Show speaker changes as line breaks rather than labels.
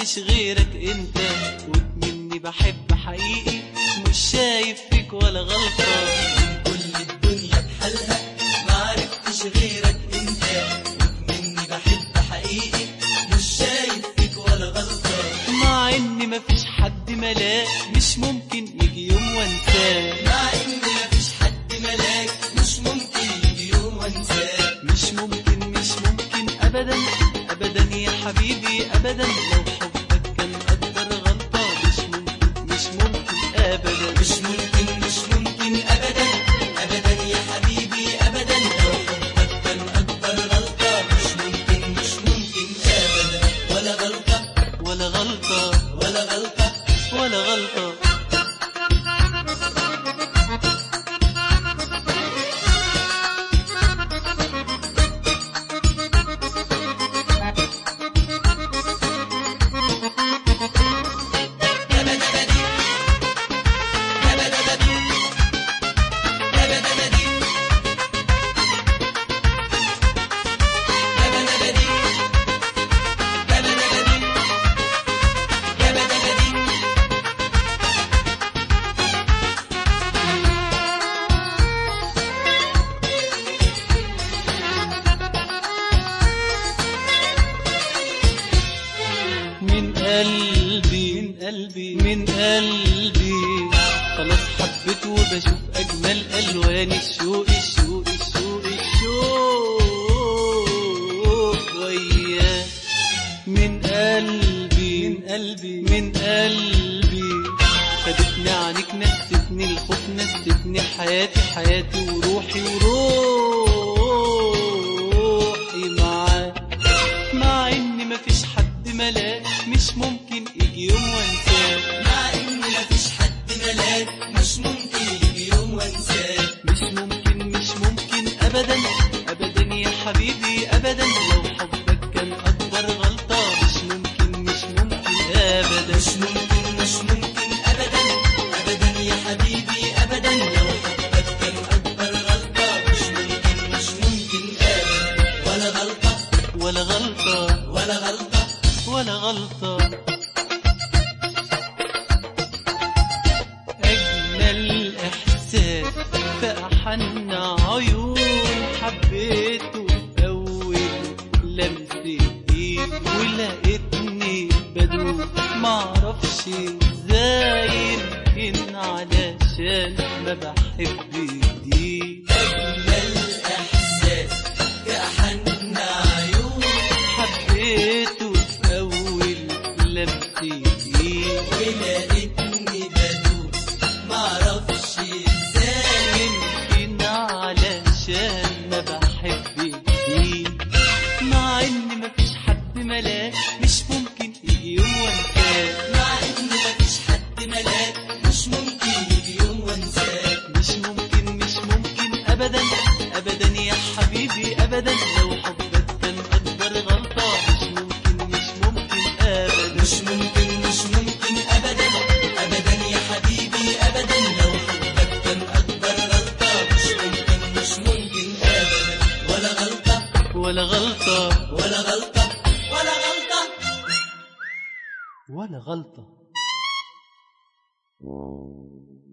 عرفتش غيرك انت ومني بحب حقيقي مش شايف فيك ولا غلطة
كل الدنيا بحالها ما عرفتش غيرك انت مني بحب حقيقي مش شايف فيك ولا غلطة
مع ان مفيش حد ملاك مش ممكن يجي يوم وانساه
مع ان مفيش حد ملاك مش ممكن يجي يوم وانساك
مش ممكن مش ممكن ابدا ابدا يا حبيبي ابدا لو حبك كان اكبر غلطة مش ممكن مش ممكن ابدا
مش ممكن مش ممكن ابدا ابدا يا حبيبي ابدا لو حبك كان اكبر غلطة مش ممكن مش ممكن ابدا ولا غلطة
ولا غلطة
ولا غلطة
ولا غلطة من قلبي من قلبي من قلبي خلاص حبيت وبشوف اجمل الوان الشوق الشوق الشوق الشوق وياه من قلبي من قلبي من قلبي خدتني عنك نستني الخوف نستني حياتي حياتي وروحي وروحي معاك مع ان مفيش حد ملاك مش ممكن يجي يوم وانساك
مع ان مفيش حد ملاك مش ممكن يجي يوم وانساك
مش ممكن مش ممكن ابدا ابدا يا حبيبي ابدا لو حبك كان اكبر غلطة مش ممكن مش ممكن ابدا
مش ممكن مش ممكن ابدا ابدا يا حبيبي ابدا لو حبك كان اكبر غلطة مش ممكن مش ممكن ابدا ولا غلطة
ولا غلطة
ولا غلطة
ولا غلطة أجمل إحساس في أحن عيون حبيته في أول لمسة إيد ولقيتني بدوب معرفش إزاي يمكن علشان ما بحب جديد
اجمل احساس كأحن عيون
حبيته في أول لمسة إيد
ولقيتني بدوب معرفش ازاي
يمكن علشان ما بحب فيه مع ان مفيش حد ملاك مش ممكن يجي يوم وانساك
مع ان مفيش حد ملاك مش ممكن يجي يوم وانساك
مش ممكن مش ممكن ابدا ابدا يا حبيبي ابدا لو حبك كان اكبر غلطة مش ممكن مش ممكن ابدا
مش ممكن مش ممكن ابدا ابدا يا حبيبي ابدا لو حبك كان اكبر غلطة مش ممكن مش ممكن ابدا ولا غلطة
ولا غلطة
ولا غلطة ولا غلطة
ولا غلطة